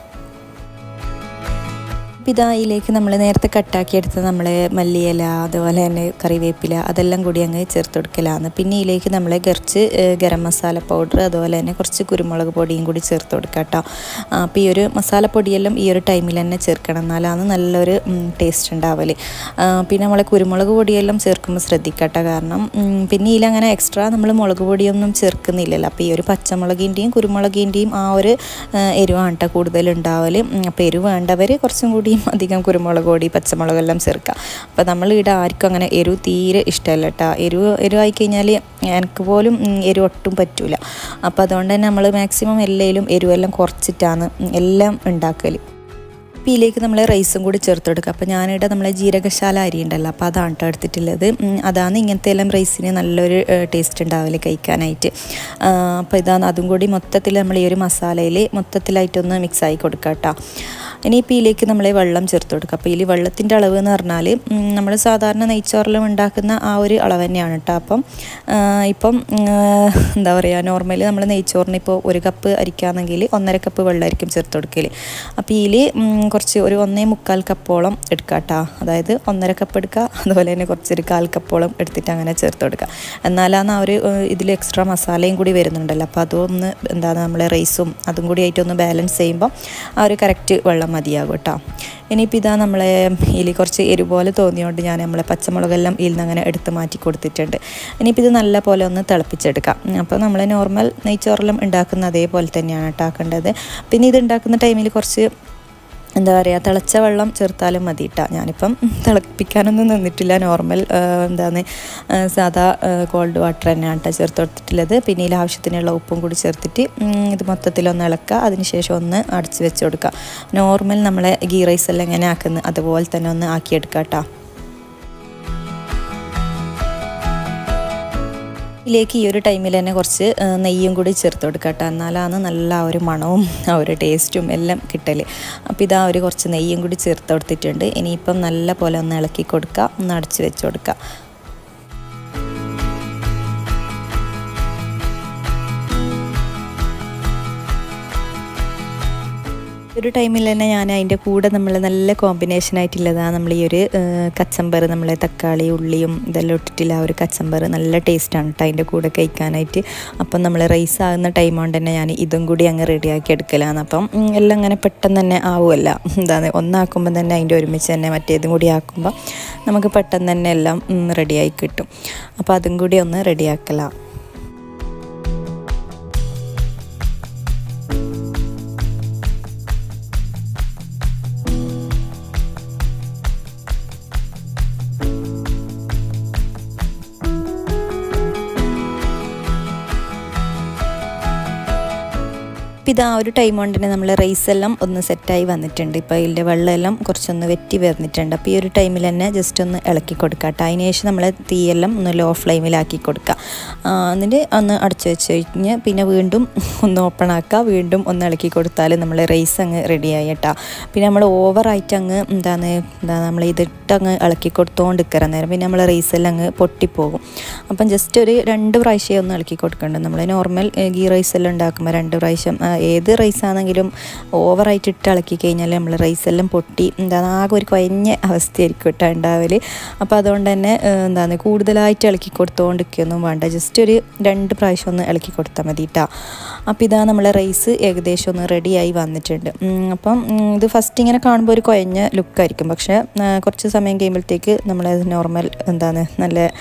അപ്പോൾ ഇതാ ഇതിലേക്ക് നമ്മൾ നേരത്തെ കട്ടാക്കി എടുത്ത നമ്മൾ മല്ലിയില അതുപോലെ തന്നെ കറിവേപ്പില അതെല്ലാം കൂടി അങ്ങ് ചേർത്ത് കൊടുക്കലാണ് പിന്നെ ഇതിലേക്ക് നമ്മൾ കുറച്ച് ഗരം മസാല പൗഡർ അതുപോലെ തന്നെ കുറച്ച് കുരുമുളക് പൊടിയും കൂടി ചേർത്ത് കൊടുക്കുക കേട്ടോ അപ്പോൾ ഈ ഒരു മസാലപ്പൊടിയെല്ലാം ഈ ഒരു ടൈമിൽ തന്നെ ചേർക്കണം എന്നാലാണ് നല്ലൊരു ടേസ്റ്റ് ഉണ്ടാവല് പിന്നെ നമ്മൾ കുരുമുളക് പൊടിയെല്ലാം ചേർക്കുമ്പോൾ ശ്രദ്ധിക്കട്ടോ കാരണം പിന്നെ ഇതിലങ്ങനെ എക്സ്ട്രാ നമ്മൾ മുളക് പൊടിയൊന്നും ചേർക്കുന്നില്ലല്ലോ അപ്പോൾ ഈ ഒരു പച്ചമുളകിൻ്റെയും കുരുമുളകിൻ്റെയും ആ ഒരു എരിവാണ് കേട്ടോ കൂടുതൽ ഉണ്ടാവൽ അപ്പോൾ എരിവ് വേണ്ടവർ കുറച്ചും കൂടി പൊടിയും അധികം കുരുമുളക് പൊടി പച്ചമുളകെല്ലാം ചേർക്കുക അപ്പോൾ നമ്മൾ ഇവിടെ ആർക്കും അങ്ങനെ എരിവ് തീരെ ഇഷ്ടമല്ല കേട്ടോ എരിവ് എരിവായി കഴിഞ്ഞാൽ എനിക്ക് പോലും എരിവ് ഒട്ടും പറ്റൂല അപ്പോൾ അതുകൊണ്ട് തന്നെ നമ്മൾ മാക്സിമം എല്ലാവരും എരിവെല്ലാം കുറച്ചിട്ടാണ് എല്ലാം ഉണ്ടാക്കൽ അപ്പോൾ ഇതിലേക്ക് നമ്മൾ റൈസും കൂടി ചേർത്ത് കൊടുക്കുക അപ്പോൾ ഞാനിവിടെ നമ്മളെ ജീരകശാല അരി ഉണ്ടല്ലോ അപ്പോൾ അതാണ് കേട്ടോ എടുത്തിട്ടുള്ളത് അതാണ് ഇങ്ങനത്തെ എല്ലാം റൈസിന് നല്ലൊരു ടേസ്റ്റ് ഉണ്ടാവില്ല കഴിക്കാനായിട്ട് അപ്പോൾ ഇതാണ് അതും കൂടി മൊത്തത്തിൽ നമ്മൾ ഈ ഒരു മസാലയിൽ മൊത്തത്തിലായിട്ടൊന്ന് മിക്സ് ആയി കൊടുക്കുക കേട്ടോ ഇനിയിപ്പോൾ ഇതിലേക്ക് നമ്മൾ വെള്ളം ചേർത്ത് കൊടുക്കുക അപ്പോൾ ഇതിൽ വെള്ളത്തിൻ്റെ അളവ് എന്ന് പറഞ്ഞാൽ നമ്മൾ സാധാരണ നെയ്ച്ചോറിലും ഉണ്ടാക്കുന്ന ആ ഒരു അളവ് തന്നെയാണ് കേട്ടോ അപ്പം ഇപ്പം എന്താ പറയുക നോർമലി നമ്മൾ നെയ്ച്ചോറിന് ഇപ്പോൾ ഒരു കപ്പ് അരിക്കാന്നെങ്കിൽ ഒന്നര കപ്പ് വെള്ളമായിരിക്കും ചേർത്ത് കൊടുക്കൽ അപ്പോൾ ഇതിൽ കുറച്ച് ഒരു ഒന്നേ മുക്കാൽ കപ്പോളം എടുക്കുക കേട്ടോ അതായത് ഒന്നര കപ്പ് എടുക്കുക അതുപോലെ തന്നെ കുറച്ചൊരു കാൽ കപ്പോളം എടുത്തിട്ട് അങ്ങനെ ചേർത്ത് കൊടുക്കുക എന്നാലാണ് ആ ഒരു ഇതിൽ എക്സ്ട്രാ മസാലയും കൂടി വരുന്നുണ്ടല്ലോ അപ്പോൾ അതൊന്ന് എന്താണ് നമ്മളെ റൈസും അതും കൂടി ആയിട്ടൊന്ന് ബാലൻസ് ചെയ്യുമ്പോൾ ആ ഒരു കറക്റ്റ് വെള്ളം മതിയാകും കേട്ടോ ഇനിയിപ്പോൾ ഇതാ നമ്മളെ ഇതിൽ കുറച്ച് എരിവ് പോലെ തോന്നിയോണ്ട് ഞാൻ നമ്മളെ പച്ചമുളകെല്ലാം ഇതിൽ നിന്ന് അങ്ങനെ എടുത്ത് മാറ്റി കൊടുത്തിട്ടുണ്ട് ഇനിയിപ്പോൾ ഇത് നല്ല പോലെ ഒന്ന് തിളപ്പിച്ചെടുക്കാം അപ്പോൾ നമ്മൾ നോർമൽ നെയ്ച്ചോറെല്ലാം ഉണ്ടാക്കുന്ന അതേപോലെ തന്നെയാണ് കേട്ടാക്കേണ്ടത് പിന്നെ ഇത് ഉണ്ടാക്കുന്ന ടൈമിൽ കുറച്ച് എന്താ പറയുക തിളച്ച വെള്ളം ചേർത്താലും മതി കേട്ടോ ഞാനിപ്പം തിളപ്പിക്കാനൊന്നും നിന്നിട്ടില്ല നോർമൽ എന്താണ് സാധാ കോൾഡ് വാട്ടർ തന്നെയാണ് കേട്ടോ ചേർത്ത് കൊടുത്തിട്ടുള്ളത് പിന്നെ ഇതിൽ ആവശ്യത്തിനുള്ള ഉപ്പും കൂടി ചേർത്തിട്ട് ഇത് മൊത്തത്തിലൊന്ന് ഇളക്കുക അതിനുശേഷം ഒന്ന് അടച്ച് വെച്ച് കൊടുക്കുക നോർമൽ നമ്മളെ ഗീ റൈസ് എല്ലാം എങ്ങനെ ആക്കുന്നത് അതുപോലെ തന്നെ ഒന്ന് ആക്കിയെടുക്കുക കേട്ടോ ഇതിലേക്ക് ഈ ഒരു ടൈമിൽ തന്നെ കുറച്ച് നെയ്യും കൂടി ചേർത്ത് കൊടുക്കുക കേട്ടോ എന്നാലാണ് നല്ല ആ ഒരു മണവും ആ ഒരു ടേസ്റ്റും എല്ലാം കിട്ടൽ അപ്പോൾ ഇതാ ഒരു കുറച്ച് നെയ്യും കൂടി ചേർത്ത് കൊടുത്തിട്ടുണ്ട് ഇനിയിപ്പം നല്ല പോലെ ഒന്ന് ഇളക്കി കൊടുക്കുക ഒന്ന് അടച്ച് വെച്ച് കൊടുക്കുക ഒരു ടൈമിൽ തന്നെ ഞാൻ അതിൻ്റെ കൂടെ നമ്മൾ നല്ല കോമ്പിനേഷൻ ആയിട്ടുള്ളതാണ് നമ്മൾ ഈ ഒരു കച്ചമ്പർ നമ്മളെ തക്കാളി ഉള്ളിയും ഇതെല്ലാം ഇട്ടിട്ടില്ല ആ ഒരു കച്ചമ്പർ നല്ല ടേസ്റ്റാണ് കേട്ടോ അതിൻ്റെ കൂടെ കഴിക്കാനായിട്ട് അപ്പം നമ്മൾ റൈസ് ആകുന്ന ടൈം കൊണ്ട് തന്നെ ഞാൻ ഇതും കൂടി അങ്ങ് റെഡിയാക്കി എടുക്കലാണ് അപ്പം എല്ലാം അങ്ങനെ പെട്ടെന്ന് തന്നെ ആവുമല്ല എന്താണ് ഒന്നാക്കുമ്പോൾ തന്നെ അതിൻ്റെ ഒരുമിച്ച് തന്നെ മറ്റേതും കൂടി ആക്കുമ്പോൾ നമുക്ക് പെട്ടെന്ന് തന്നെ എല്ലാം റെഡിയായി കിട്ടും അപ്പോൾ അതും കൂടി ഒന്ന് റെഡിയാക്കലാണ് ഇപ്പം ഇതാ ഒരു ടൈം കൊണ്ട് തന്നെ നമ്മൾ റൈസ് എല്ലാം ഒന്ന് സെറ്റായി വന്നിട്ടുണ്ട് ഇപ്പോൾ ഇതിൻ്റെ വെള്ളമെല്ലാം കുറച്ചൊന്ന് വെറ്റി വരുന്നിട്ടുണ്ട് അപ്പോൾ ഈ ഒരു ടൈമിൽ തന്നെ ജസ്റ്റ് ഒന്ന് ഇളക്കി കൊടുക്കുക കേട്ടോ അതിന് ശേഷം നമ്മൾ തീയെല്ലാം ഒന്ന് ലോ ഫ്ലെയിമിലാക്കി കൊടുക്കുക എന്നിട്ട് ഒന്ന് അടച്ചു വെച്ച് കഴിഞ്ഞ് പിന്നെ വീണ്ടും ഒന്ന് ഓപ്പൺ ആക്കുക വീണ്ടും ഒന്ന് ഇളക്കി കൊടുത്താൽ നമ്മൾ റൈസ് അങ്ങ് റെഡിയായി കേട്ടോ പിന്നെ നമ്മൾ ഓവറായിട്ട് അങ്ങ് എന്താണ് എന്താ നമ്മൾ ഇതിട്ട് അങ്ങ് ഇളക്കി കൊടുത്തുകൊണ്ട് നേരം പിന്നെ നമ്മൾ റൈസ് എല്ലാം അങ്ങ് പൊട്ടിപ്പോകും അപ്പം ജസ്റ്റ് ഒരു രണ്ട് പ്രാവശ്യം ഒന്ന് ഇളക്കി കൊടുക്കേണ്ടത് നമ്മൾ നോർമൽ ഗീ റൈസ് എല്ലാം ഉണ്ടാക്കുമ്പോൾ രണ്ട് പ്രാവശ്യം ഏത് റൈസ് ആണെങ്കിലും ഓവറായിട്ട് ഇട്ട് ഇളക്കി കഴിഞ്ഞാൽ നമ്മൾ റൈസ് എല്ലാം പൊട്ടി എന്താണ് ആകെ ഒരു കുഴഞ്ഞ അവസ്ഥയായിരിക്കും കേട്ടോ ഉണ്ടാവൽ അപ്പോൾ അതുകൊണ്ട് തന്നെ എന്താണ് കൂടുതലായിട്ട് ഇളക്കി കൊടുത്തുകൊണ്ടിരിക്കുകയൊന്നും വേണ്ട ജസ്റ്റ് ഒരു രണ്ട് പ്രാവശ്യം ഒന്ന് ഇളക്കി കൊടുത്താൽ മതി കേട്ടോ അപ്പോൾ ഇതാ നമ്മളെ റൈസ് ഏകദേശം ഒന്ന് റെഡിയായി വന്നിട്ടുണ്ട് അപ്പം ഇത് ഫസ്റ്റ് ഇങ്ങനെ കാണുമ്പോൾ ഒരു കുഴഞ്ഞ ലുക്കായിരിക്കും പക്ഷേ കുറച്ച് സമയം കഴിയുമ്പോഴത്തേക്ക് നമ്മൾ നോർമൽ എന്താണ് നല്ല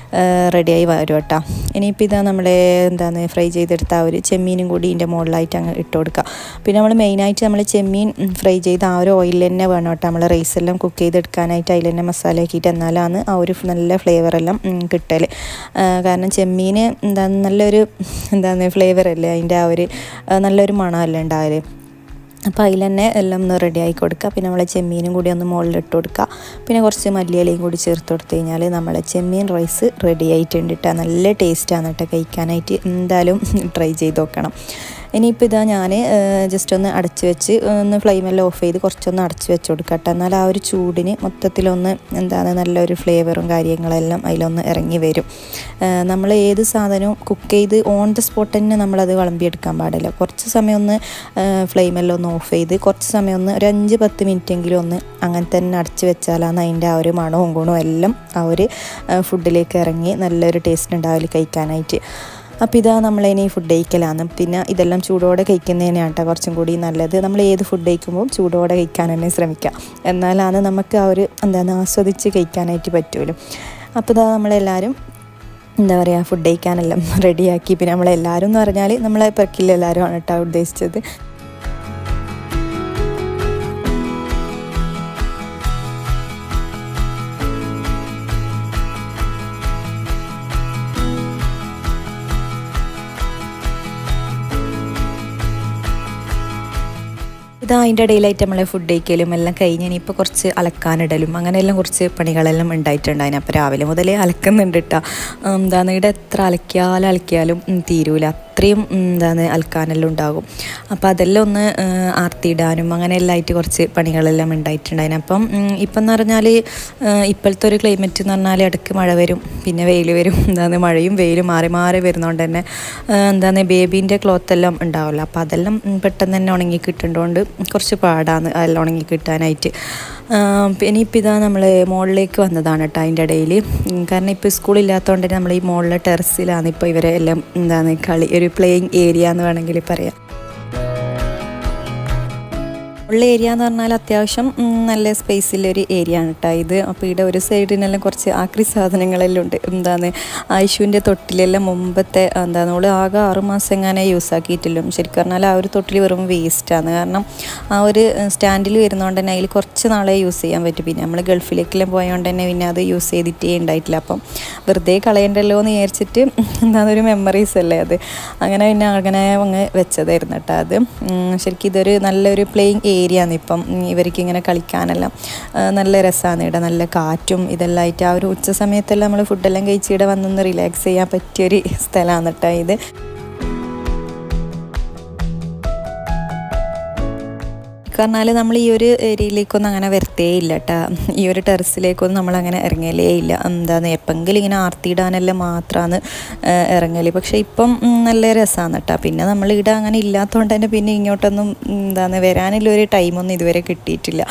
റെഡിയായി വരും കേട്ടോ ഇനിയിപ്പോൾ ഇതാ നമ്മൾ എന്താണ് ഫ്രൈ ചെയ്തെടുത്ത ആ ഒരു ചെമ്മീനും കൂടി ഇതിൻ്റെ മുകളിലായിട്ട് അങ്ങ് ഇട്ട് കൊടുക്കുക പിന്നെ നമ്മൾ മെയിനായിട്ട് നമ്മൾ ചെമ്മീൻ ഫ്രൈ ചെയ്ത് ആ ഒരു ഓയിൽ തന്നെ വേണം കേട്ടോ നമ്മൾ റൈസ് എല്ലാം കുക്ക് ചെയ്തെടുക്കാനായിട്ട് അതിൽ തന്നെ മസാല ആക്കിയിട്ട് എന്നാലാണ് ആ ഒരു നല്ല ഫ്ലേവറെല്ലാം കിട്ടൽ കാരണം ചെമ്മീൻ എന്താണ് നല്ലൊരു എന്താണ് ഫ്ലേവറല്ലേ അതിൻ്റെ ആ ഒരു നല്ലൊരു മണമല്ലേ ഉണ്ടാവല് അപ്പോൾ അതിൽ തന്നെ എല്ലാം ഒന്ന് റെഡി ആക്കി കൊടുക്കുക പിന്നെ നമ്മളെ ചെമ്മീനും കൂടി ഒന്ന് മുകളിൽ ഇട്ട് കൊടുക്കുക പിന്നെ കുറച്ച് മല്ലിയിലയും കൂടി ചേർത്ത് കൊടുത്തു കഴിഞ്ഞാൽ നമ്മളെ ചെമ്മീൻ റൈസ് റെഡി ആയിട്ടുണ്ട് കേട്ടോ നല്ല ടേസ്റ്റാണ് കേട്ടോ കഴിക്കാനായിട്ട് എന്തായാലും ട്രൈ ചെയ്ത് നോക്കണം ഇനിയിപ്പോൾ ഇതാ ഞാൻ ജസ്റ്റ് ഒന്ന് അടച്ച് വെച്ച് ഒന്ന് ഫ്ലെയിമെല്ലാം ഓഫ് ചെയ്ത് കുറച്ചൊന്ന് അടച്ച് വെച്ച് കൊടുക്കട്ടെ എന്നാൽ ആ ഒരു ചൂടിന് മൊത്തത്തിലൊന്ന് എന്താണ് നല്ലൊരു ഫ്ലേവറും കാര്യങ്ങളെല്ലാം അതിലൊന്ന് ഇറങ്ങി വരും നമ്മൾ ഏത് സാധനവും കുക്ക് ചെയ്ത് ഓൺ ദ സ്പോട്ട് തന്നെ നമ്മളത് വിളമ്പിയെടുക്കാൻ പാടില്ല കുറച്ച് സമയം ഒന്ന് ഫ്ലെയിമെല്ലാം ഒന്ന് ഓഫ് ചെയ്ത് കുറച്ച് സമയം ഒന്ന് ഒരു അഞ്ച് പത്ത് മിനിറ്റെങ്കിലും ഒന്ന് അങ്ങനെ തന്നെ അടച്ച് വെച്ചാലാണ് അതിൻ്റെ ആ ഒരു മണവും ഗുണവും എല്ലാം ആ ഒരു ഫുഡിലേക്ക് ഇറങ്ങി നല്ലൊരു ടേസ്റ്റ് ഉണ്ടാവില്ല കഴിക്കാനായിട്ട് അപ്പോൾ ഇതാ നമ്മളിനി ഫുഡ് കഴിക്കലാണ് പിന്നെ ഇതെല്ലാം ചൂടോടെ കഴിക്കുന്നതിനാണ് കേട്ടോ കുറച്ചും കൂടി നല്ലത് നമ്മൾ ഏത് ഫുഡ് കഴിക്കുമ്പോൾ ചൂടോടെ കഴിക്കാൻ തന്നെ ശ്രമിക്കുക എന്നാലാണ് നമുക്ക് ആ ഒരു എന്താണ് ആസ്വദിച്ച് കഴിക്കാനായിട്ട് പറ്റുമല്ലോ അപ്പോൾ ഇതാ നമ്മളെല്ലാവരും എന്താ പറയുക ഫുഡ് കഴിക്കാനെല്ലാം റെഡിയാക്കി പിന്നെ നമ്മളെല്ലാവരും എന്ന് പറഞ്ഞാൽ നമ്മളെ പെർക്കില്ല എല്ലാവരും ആണ് കേട്ടോ ഉദ്ദേശിച്ചത് ഇതാ അതിൻ്റെ ഇടയിലായിട്ട് നമ്മളെ ഫുഡ് കഴിക്കലും എല്ലാം കഴിഞ്ഞ് ഇനിയിപ്പോൾ കുറച്ച് അലക്കാനിടലും അങ്ങനെയെല്ലാം കുറച്ച് പണികളെല്ലാം ഉണ്ടായിട്ടുണ്ടായിന് അപ്പോൾ രാവിലെ മുതലേ അലക്കുന്നുണ്ട് കേട്ടോ എന്താണ് ഇവിടെ എത്ര അലക്കിയാലും അലക്കിയാലും തീരൂല അത്രയും എന്താണ് അലക്കാനെല്ലാം ഉണ്ടാകും അപ്പോൾ അതെല്ലാം ഒന്ന് ആർത്തിയിടാനും അങ്ങനെയെല്ലാം ആയിട്ട് കുറച്ച് പണികളെല്ലാം ഉണ്ടായിട്ടുണ്ടായിന് അപ്പം ഇപ്പം എന്ന് പറഞ്ഞാൽ ഇപ്പോഴത്തെ ഒരു ക്ലൈമറ്റ് എന്ന് പറഞ്ഞാൽ ഇടയ്ക്ക് മഴ വരും പിന്നെ വെയിൽ വരും എന്താണ് മഴയും വെയിലും മാറി മാറി വരുന്നതുകൊണ്ട് തന്നെ എന്താണ് ബേബീൻ്റെ ക്ലോത്ത് എല്ലാം ഉണ്ടാവില്ല അപ്പോൾ അതെല്ലാം പെട്ടെന്ന് തന്നെ ഉണങ്ങി കിട്ടുന്നതുകൊണ്ട് കുറച്ച് പാടാണ് അതെല്ലാം ഉണങ്ങി കിട്ടാനായിട്ട് ഇനിയിപ്പോൾ ഇതാ നമ്മൾ മുകളിലേക്ക് വന്നതാണ് കേട്ടോ അതിൻ്റെ ഇടയിൽ കാരണം ഇപ്പോൾ സ്കൂളില്ലാത്തതുകൊണ്ട് തന്നെ നമ്മൾ ഈ മുകളിലെ ടെറസിലാണ് ഇപ്പോൾ ഇവരെ എല്ലാം എന്താണ് കളി ഒരു പ്ലേയിങ് ഏരിയ എന്ന് വേണമെങ്കിൽ പറയാം ഉള്ള ഏരിയ എന്ന് പറഞ്ഞാൽ അത്യാവശ്യം നല്ല സ്പേസിലൊരു ഏരിയ ആണ് കേട്ടോ ഇത് അപ്പോൾ ഇവിടെ ഒരു സൈഡിനെല്ലാം കുറച്ച് ആക്രി സാധനങ്ങളെല്ലാം ഉണ്ട് എന്താണ് ആയിഷുവിൻ്റെ തൊട്ടിലെല്ലാം മുമ്പത്തെ എന്താണ് നമ്മൾ ആകെ ആറുമാസം എങ്ങനെ യൂസ് ആക്കിയിട്ടില്ല ശരിക്കും പറഞ്ഞാൽ ആ ഒരു തൊട്ടിൽ വെറും വേസ്റ്റാണ് കാരണം ആ ഒരു സ്റ്റാൻഡിൽ വരുന്നതുകൊണ്ട് തന്നെ അതിൽ കുറച്ച് നാളെ യൂസ് ചെയ്യാൻ പറ്റും പിന്നെ നമ്മൾ ഗൾഫിലേക്കെല്ലാം പോയതുകൊണ്ട് തന്നെ പിന്നെ അത് യൂസ് ചെയ്തിട്ടേ ഉണ്ടായിട്ടില്ല അപ്പം വെറുതെ കളയണ്ടല്ലോ എന്ന് വിചാരിച്ചിട്ട് എന്താണ് ഒരു മെമ്മറീസ് അല്ലേ അത് അങ്ങനെ പിന്നെ അങ്ങനെ അങ്ങ് വെച്ചതായിരുന്നു കേട്ടോ അത് ശരിക്കും ഇതൊരു നല്ലൊരു പ്ലേയിങ് ഏരിയ ആണ് ഇപ്പം ഇവർക്ക് ഇങ്ങനെ കളിക്കാനെല്ലാം നല്ല രസമാണ് ഇവിടെ നല്ല കാറ്റും ഇതെല്ലാം ആയിട്ട് ആ ഒരു ഉച്ച സമയത്തെല്ലാം നമ്മൾ ഫുഡെല്ലാം കഴിച്ച് ഇവിടെ വന്നൊന്ന് റിലാക്സ് ചെയ്യാൻ പറ്റിയൊരു സ്ഥലമാണ് കേട്ടോ ഇത് പറഞ്ഞാൽ നമ്മൾ ഈ ഒരു ഏരിയയിലേക്കൊന്നും അങ്ങനെ വരത്തേ ഇല്ല കേട്ടോ ഈ ഒരു ടെറസിലേക്കൊന്നും നമ്മളങ്ങനെ ഇറങ്ങലേ ഇല്ല എന്താന്ന് എപ്പെങ്കിലും ഇങ്ങനെ ആർത്തിയിടാനെല്ലാം മാത്രമാണ് ഇറങ്ങൽ പക്ഷേ ഇപ്പം നല്ല രസമാണ് കേട്ടോ പിന്നെ നമ്മൾ ഇവിടെ അങ്ങനെ ഇല്ലാത്തതുകൊണ്ട് തന്നെ പിന്നെ ഇങ്ങോട്ടൊന്നും എന്താണ് വരാനുള്ള ഒരു ടൈമൊന്നും ഇതുവരെ കിട്ടിയിട്ടില്ല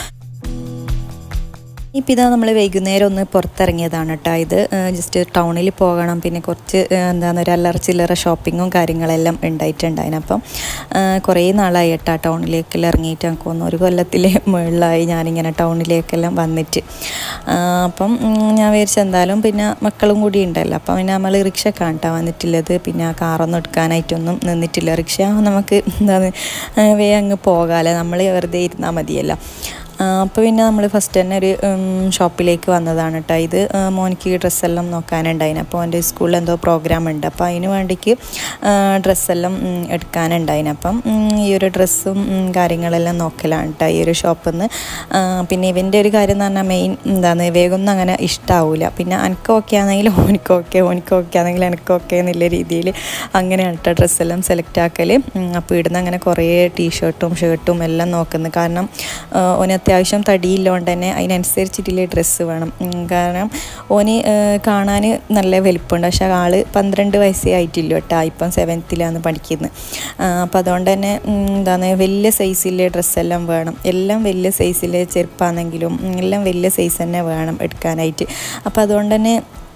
ഇപ്പം ഇതാ നമ്മൾ വൈകുന്നേരം ഒന്ന് പുറത്തിറങ്ങിയതാണ് കേട്ടോ ഇത് ജസ്റ്റ് ടൗണിൽ പോകണം പിന്നെ കുറച്ച് എന്താണ് ഒരു അല്ലറ ചില്ലറ ഷോപ്പിങ്ങും കാര്യങ്ങളെല്ലാം ഉണ്ടായിട്ടുണ്ടായിന് അപ്പം കുറേ നാളായി കേട്ടോ ടൗണിലേക്കെല്ലാം ഇറങ്ങിയിട്ട് എനിക്ക് തോന്നുന്നു ഒരു കൊല്ലത്തിലെ മുകളിലായി ഞാനിങ്ങനെ ടൗണിലേക്കെല്ലാം വന്നിട്ട് അപ്പം ഞാൻ വിചാരിച്ചു എന്തായാലും പിന്നെ മക്കളും കൂടി ഉണ്ടല്ലോ അപ്പം പിന്നെ നമ്മൾ റിക്ഷ കാണിട്ടാണ് വന്നിട്ടുള്ളത് പിന്നെ കാറൊന്നും എടുക്കാനായിട്ടൊന്നും നിന്നിട്ടില്ല റിക്ഷ നമുക്ക് എന്താണ് വേ അങ്ങ് പോകാമല്ലോ നമ്മൾ വെറുതെ ഇരുന്നാൽ മതിയല്ലോ അപ്പോൾ പിന്നെ നമ്മൾ ഫസ്റ്റ് തന്നെ ഒരു ഷോപ്പിലേക്ക് വന്നതാണ് കേട്ടോ ഇത് മോനിക്ക് ഡ്രസ്സെല്ലാം നോക്കാനുണ്ടായിന് അപ്പോൾ എൻ്റെ സ്കൂളിൽ എന്തോ പ്രോഗ്രാം ഉണ്ട് അപ്പോൾ അതിന് വേണ്ടിക്ക് ഡ്രസ്സെല്ലാം എടുക്കാനുണ്ടായിന് അപ്പം ഈ ഒരു ഡ്രസ്സും കാര്യങ്ങളെല്ലാം നോക്കലാണ് കേട്ടോ ഈ ഒരു ഷോപ്പിൽ നിന്ന് പിന്നെ ഇവൻ്റെ ഒരു കാര്യം എന്ന് പറഞ്ഞാൽ മെയിൻ എന്താണ് വേഗമൊന്നും അങ്ങനെ ഇഷ്ടാവില്ല പിന്നെ എനിക്ക് ഓക്കെ ആണെങ്കിൽ ഓനിക്ക് ഓക്കെ ഓനിക്ക് ഓക്കെ ആണെങ്കിൽ എനിക്ക് ഓക്കെ എന്നുള്ള രീതിയിൽ അങ്ങനെയാണ് കേട്ടോ ഡ്രസ്സെല്ലാം സെലക്ട് ആക്കൽ അപ്പോൾ ഇവിടുന്ന് അങ്ങനെ കുറേ ടീഷർട്ടും ഷർട്ടും എല്ലാം നോക്കുന്നത് കാരണം ഓന് അത്യാവശ്യം തടിയില്ലോണ്ട് തന്നെ അതിനനുസരിച്ചിട്ടുള്ള ഡ്രസ്സ് വേണം കാരണം ഓന് കാണാൻ നല്ല വലിപ്പമുണ്ട് പക്ഷെ ആള് പന്ത്രണ്ട് വയസ്സേ ആയിട്ടില്ല കേട്ടോ ഇപ്പം സെവൻത്തിലാണ് പഠിക്കുന്നത് അപ്പോൾ അതുകൊണ്ട് തന്നെ എന്താണ് വലിയ സൈസിലെ ഡ്രസ്സെല്ലാം വേണം എല്ലാം വലിയ സൈസിലെ ചെരുപ്പാണെങ്കിലും എല്ലാം വലിയ സൈസ് തന്നെ വേണം എടുക്കാനായിട്ട് അപ്പോൾ അതുകൊണ്ട് തന്നെ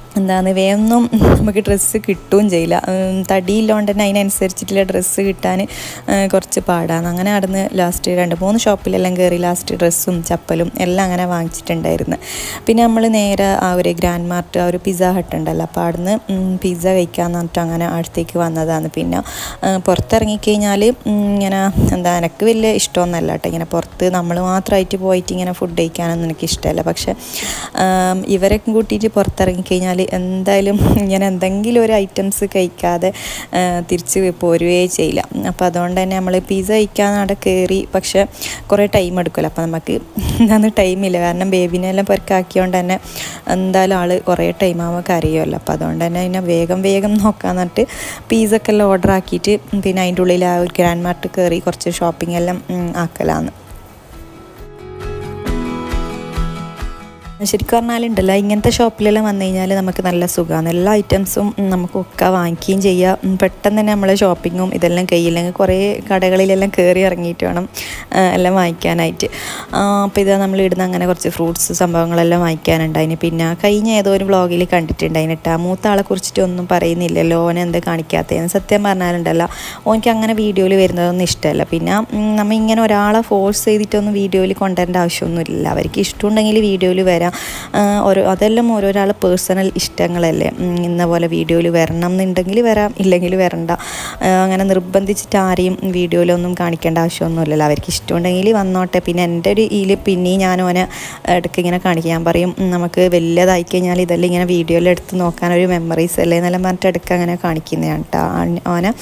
എന്താണ് വേഗമൊന്നും നമുക്ക് ഡ്രസ്സ് കിട്ടുകയും ചെയ്യില്ല ഉം, തടിയില്ലോണ്ട് തന്നെ അതിനനുസരിച്ചിട്ടുള്ള ഡ്രസ്സ് കിട്ടാൻ ഏഹ്, കുറച്ച് പാടാണ് അങ്ങനെ അവിടുന്ന് ലാസ്റ്റ് രണ്ട് മൂന്ന് ഷോപ്പിലെല്ലാം കയറി ലാസ്റ്റ് ഡ്രസ്സും ചപ്പലും എല്ലാം അങ്ങനെ വാങ്ങിച്ചിട്ടുണ്ടായിരുന്നു പിന്നെ നമ്മൾ നേരെ ആ ഒരു ഗ്രാൻഡ് മാർട്ട് ആ ഒരു പിസ്സ ഹട്ട് ഉണ്ടല്ലോ അപ്പോൾ അവിടുന്ന് പിസ്സ കഴിക്കാമെന്ന് പറഞ്ഞിട്ട് അങ്ങനെ അടുത്തേക്ക് വന്നതാണ് പിന്നെ ഏഹ്, പുറത്തിറങ്ങിക്കഴിഞ്ഞാൽ ഇങ്ങനെ എന്താ എനിക്ക് വലിയ ഇഷ്ടമൊന്നുമല്ല കേട്ടോ ഇങ്ങനെ പുറത്ത് നമ്മൾ മാത്രമായിട്ട് പോയിട്ട് ഇങ്ങനെ ഫുഡ് കഴിക്കാനൊന്നും എനിക്ക് ഇഷ്ടമല്ല പക്ഷേ ആം, ഇവരൊക്കെ കൂട്ടിയിട്ട് പുറത്തിറങ്ങിക്കഴിഞ്ഞാൽ എന്തായാലും ഇങ്ങനെ എന്തെങ്കിലും ഒരു ഐറ്റംസ് കഴിക്കാതെ ആ, തിരിച്ച് പോരുകയേ ചെയ്യില്ല അപ്പോൾ അതുകൊണ്ട് തന്നെ നമ്മൾ പിസ്സ കഴിക്കാൻ അവിടെ കയറി പക്ഷേ കുറേ ടൈം എടുക്കുമല്ലോ അപ്പോൾ നമുക്ക് അന്ന് ടൈമില്ല കാരണം ബേബിനെല്ലാം പൊരക്കാക്കിയോണ്ട് തന്നെ എന്തായാലും ആൾ കുറേ ടൈം ആകുമ്പോൾ കരയുമല്ലോ അപ്പോൾ അതുകൊണ്ട് തന്നെ അതിനെ വേഗം വേഗം നോക്കാൻ എന്നിട്ട് പിസ്സൊക്കെ എല്ലാം ഓർഡർ ആക്കിയിട്ട് പിന്നെ അതിൻ്റെ ഉള്ളിൽ ആ ഒരു ഗ്രാൻഡ് മാർട്ട് കയറി കുറച്ച് ഷോപ്പിംഗ് എല്ലാം ഉം, ആക്കലാന്ന് ശരിക്കും പറഞ്ഞാലുണ്ടല്ലോ ഇങ്ങനത്തെ ഷോപ്പിലെല്ലാം വന്നു കഴിഞ്ഞാൽ നമുക്ക് നല്ല സുഖമാണ് എല്ലാ ഐറ്റംസും നമുക്കൊക്കെ വാങ്ങിക്കുകയും ചെയ്യാം ഉം, പെട്ടെന്ന് തന്നെ നമ്മളെ ഷോപ്പിങ്ങും ഇതെല്ലാം കഴിയില്ലെങ്കിൽ കുറേ കടകളിലെല്ലാം കയറി ഇറങ്ങിയിട്ട് വേണം ആ, എല്ലാം വാങ്ങിക്കാനായിട്ട് അപ്പോൾ ഇതാ നമ്മൾ ഇടുന്ന അങ്ങനെ കുറച്ച് ഫ്രൂട്ട്സ് സംഭവങ്ങളെല്ലാം വാങ്ങിക്കാനുണ്ടായിന് പിന്നെ കഴിഞ്ഞ ഏതോ ഒരു വ്ളോഗിൽ കണ്ടിട്ടുണ്ടായിന് കേട്ടോ മൂത്ത ആളെ കുറിച്ചിട്ട് ഒന്നും പറയുന്നില്ലല്ലോ ഓനെ എന്ത് കാണിക്കാത്തതെന്ന് സത്യം പറഞ്ഞാലുണ്ടല്ലോ ഓനിക്ക് അങ്ങനെ വീഡിയോയിൽ വരുന്നതൊന്നും ഇഷ്ടമല്ല പിന്നെ ഉം, നമ്മ ഇങ്ങനെ ഒരാളെ ഫോഴ്സ് ചെയ്തിട്ടൊന്നും വീഡിയോയിൽ കൊണ്ടുവരേണ്ട ആവശ്യമൊന്നുമില്ല അവർക്ക് ഇഷ്ടമുണ്ടെങ്കിൽ വീഡിയോയിൽ വരാം ആ, ഓരോ അതെല്ലാം ഓരോരാൾ പേഴ്സണൽ ഇഷ്ടങ്ങളല്ലേ ഉം, ഇന്ന പോലെ വീഡിയോയിൽ വരണം എന്നുണ്ടെങ്കിൽ വരാം ഇല്ലെങ്കിൽ വരണ്ട ആ, അങ്ങനെ നിർബന്ധിച്ചിട്ട് ആരെയും വീഡിയോയിലൊന്നും കാണിക്കേണ്ട ആവശ്യമൊന്നുമില്ലല്ലോ അവർക്ക് ഇഷ്ടമുണ്ടെങ്കിൽ വന്നോട്ടെ പിന്നെ എൻ്റെ ഒരു ഇതിൽ പിന്നെയും ഞാൻ ഓനെ ഇടയ്ക്ക് ഇങ്ങനെ കാണിക്കാം ഞാൻ പറയും ഉം, നമുക്ക് വലിയതായി കഴിഞ്ഞാൽ ഇതെല്ലാം ഇങ്ങനെ വീഡിയോയിൽ എടുത്ത് നോക്കാൻ ഒരു മെമ്മറീസ് അല്ലേ എന്നെല്ലാം പറഞ്ഞിട്ട് ഇടയ്ക്ക് അങ്ങനെ കാണിക്കുന്നതാണ് കേട്ടോ ഓനെ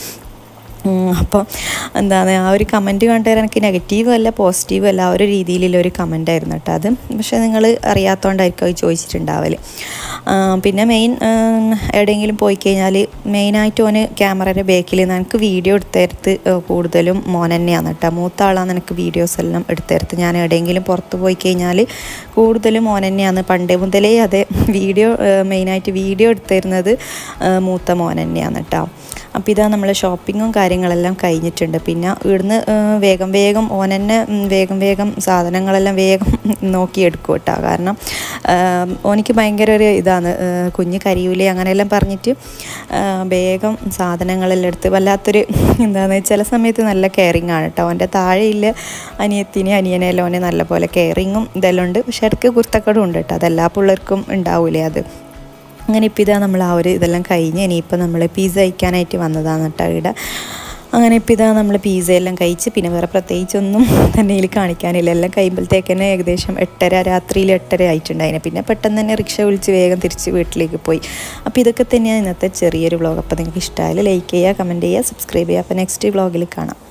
ഉം, അപ്പോൾ എന്താണ് ആ ഒരു കമൻറ്റ് കണ്ടുതരാൻ എനിക്ക് നെഗറ്റീവും അല്ല പോസിറ്റീവും അല്ല ആ ഒരു രീതിയിലുള്ള ഒരു കമൻ്റ് ആയിരുന്നു കേട്ടോ അത് പക്ഷേ നിങ്ങൾ അറിയാത്തതുകൊണ്ടായിരിക്കും അത് ചോദിച്ചിട്ടുണ്ടാവല് ആ, പിന്നെ മെയിൻ എവിടെയെങ്കിലും പോയി കഴിഞ്ഞാൽ മെയിനായിട്ട് ഓന് ക്യാമറയുടെ ബാക്കിൽ എനിക്ക് വീഡിയോ എടുത്തെടുത്ത് കൂടുതലും മോൻ തന്നെയാണ് കേട്ടോ മൂത്ത ആളാണ് എനിക്ക് വീഡിയോസ് എല്ലാം എടുത്തെടുത്ത് ഞാൻ എവിടെയെങ്കിലും പുറത്ത് പോയി കഴിഞ്ഞാൽ കൂടുതലും മോൻ തന്നെയാണ് പണ്ടേ മുതലേ അതെ വീഡിയോ മെയിനായിട്ട് വീഡിയോ എടുത്തിരുന്നത് ആ, മൂത്ത മോൻ തന്നെയാണ് കേട്ടോ അപ്പോൾ ഇതാ നമ്മൾ ഷോപ്പിങ്ങും കാര്യങ്ങളെല്ലാം കഴിഞ്ഞിട്ടുണ്ട് പിന്നെ ഇവിടുന്ന് ഏഹ്, വേഗം വേഗം ഓൻ തന്നെ ഉം, വേഗം വേഗം സാധനങ്ങളെല്ലാം വേഗം നോക്കിയെടുക്കും കേട്ടോ കാരണം ഏഹ്, ഓനിക്ക് ഭയങ്കര ഒരു ഇതാണ് ഏഹ്, കുഞ്ഞ് കരിയൂലേ അങ്ങനെയെല്ലാം പറഞ്ഞിട്ട് ഏഹ്, വേഗം സാധനങ്ങളെല്ലാം എടുത്ത് വല്ലാത്തൊരു എന്താണ് ചില സമയത്ത് നല്ല കെയറിങ് ആണ് കേട്ടോ അവൻ്റെ താഴെയില്ല അനിയത്തിനെ അനിയനെല്ലാം ഓനെ നല്ല പോലെ കെയറിങ്ങും ഇതെല്ലാം ഉണ്ട് പക്ഷെ ഇടയ്ക്ക് കുർത്തക്കടും ഉണ്ട് കേട്ടോ അതെല്ലാ പിള്ളേർക്കും ഉണ്ടാവൂലേ അത് അങ്ങനെ ഇപ്പോൾ ഇതാ നമ്മൾ ആ ഒരു ഇതെല്ലാം കഴിഞ്ഞ് ഇനിയിപ്പോൾ നമ്മൾ പിസ്സ കഴിക്കാനായിട്ട് വന്നതാണ് കേട്ടോ ഇവിടെ അങ്ങനെ ഇപ്പോൾ ഇതാ നമ്മൾ പിസ്സ എല്ലാം കഴിച്ച് പിന്നെ വേറെ പ്രത്യേകിച്ചൊന്നും തന്നെ ഇതിൽ കാണിക്കാനില്ല എല്ലാം കഴിയുമ്പോഴത്തേക്ക് തന്നെ ഏകദേശം എട്ടര രാത്രിയിൽ എട്ടര ആയിട്ടുണ്ടായിന് പിന്നെ പെട്ടെന്ന് തന്നെ റിക്ഷ വിളിച്ച് വേഗം തിരിച്ച് വീട്ടിലേക്ക് പോയി അപ്പോൾ ഇതൊക്കെ തന്നെയാണ് ഇന്നത്തെ ചെറിയൊരു വ്ളോഗ് അപ്പോൾ നിങ്ങൾക്ക് ഇഷ്ടമായാലും ലൈക്ക് ചെയ്യുക കമൻറ്റ് ചെയ്യുക സബ്സ്ക്രൈബ് ചെയ്യുക അപ്പോൾ നെക്സ്റ്റ് വ്ളോഗിൽ കാണാം